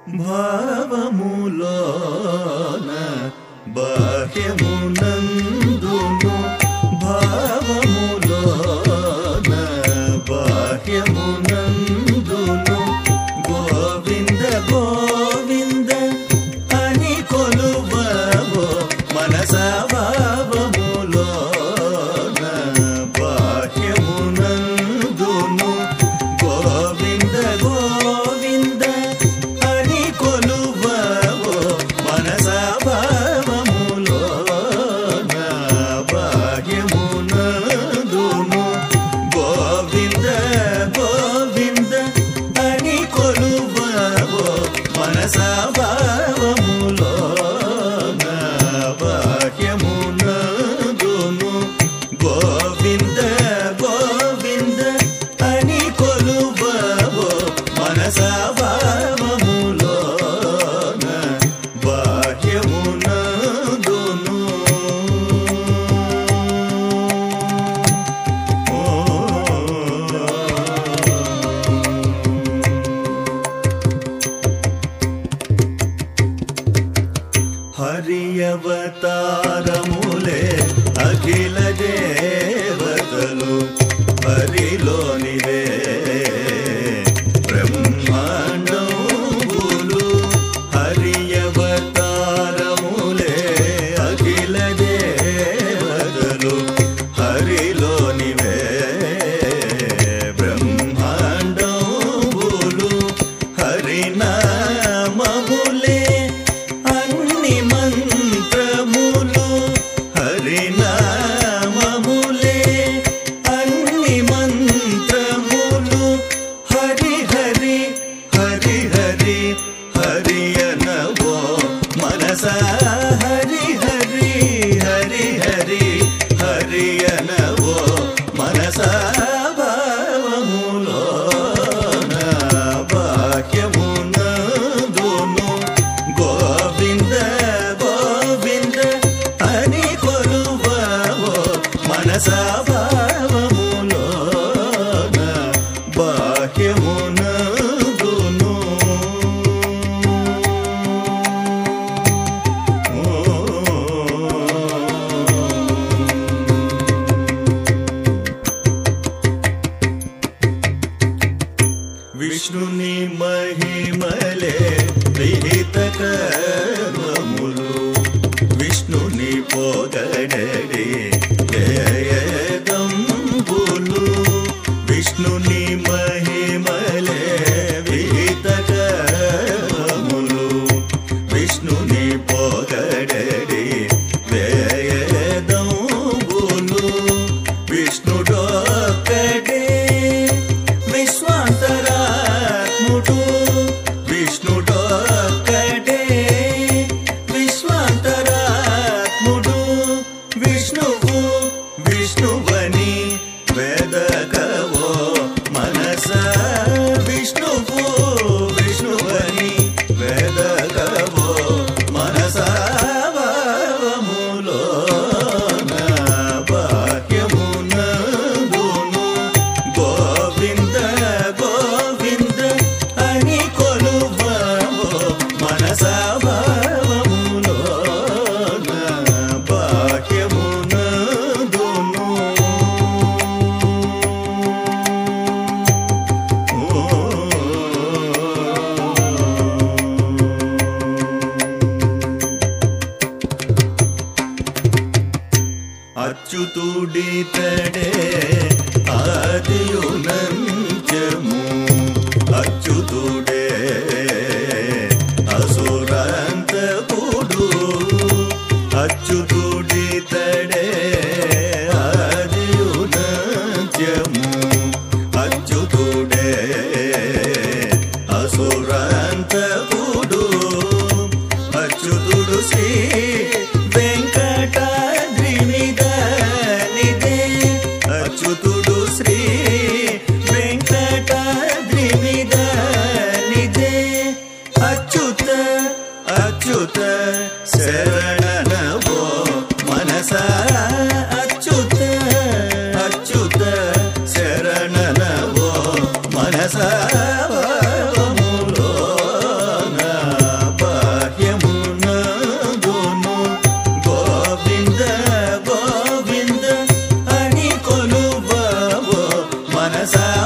భావములోన బాహ్యమునందును భావములోన బాహ్యమునందును గోవింద గోవింద అని కొలువవో మనస భావములోన బాహ్యమునందును గోవింద గోవింద అని కొలువవో మనస భావములోన భాగ్యమునందును గోవింద గోవింద అని కొలువవో మనస భావములోన భాగ్యమునందును గోవింద గోవింద అని కొలువవో మనస భావములోన బాహ్యమునందును హరియవతారములే అఖిల దేవతలు హరిలోనివే బ్రహ్మాండములు హరియవతారములే అఖిల దేవతలు హరిలోనివే బ్రహ్మాండములు హరినామములే అన్ని మంత్రములు హరినామములే అన్ని మంత్రములు హరి హరి హరి హరి హరి అనవో మనస హరి హరి హరి హరి హరి అనవో మనస భావములోన బాహ్యమునందును గోవింద గోవింద అని కొలువవో మనస భావములోన బాహ్యమునందును విష్ణుని మహిమలే విహిత కర్మములు విష్ణుని పొగడడి జయదంబులు విష్ణుని మహిమలే విహిత కర్మములు విష్ణుని పొగడడి వేయదంబులు విష్ణుడొక్కడే విశ్వాంతరాత్ముడు విష్ణుడొక్కడే విశ్వాంతరాత్ముడు విష్ణువు విష్ణువని వేదకవో మనస విష్ణువు విష్ణువని వేదకవో మనస భావములోన బాహ్యమునందును గోవింద గోవింద అని కొలువవో మనస భావములోన బాహ్యమునందును అచ్యుతుడితడే ఆదియునంచము అచ్యుతుడే అసురాంతకుడు అచ్యుతుడితడే ఆదియునంచము అచ్యుతుడే అసురాంతకుడు అచ్యుతుడు శ్రీ వెంకటాద్రి మీద నిదే అచ్యుతుడు శ్రీ వెంకటాద్రి మీద సా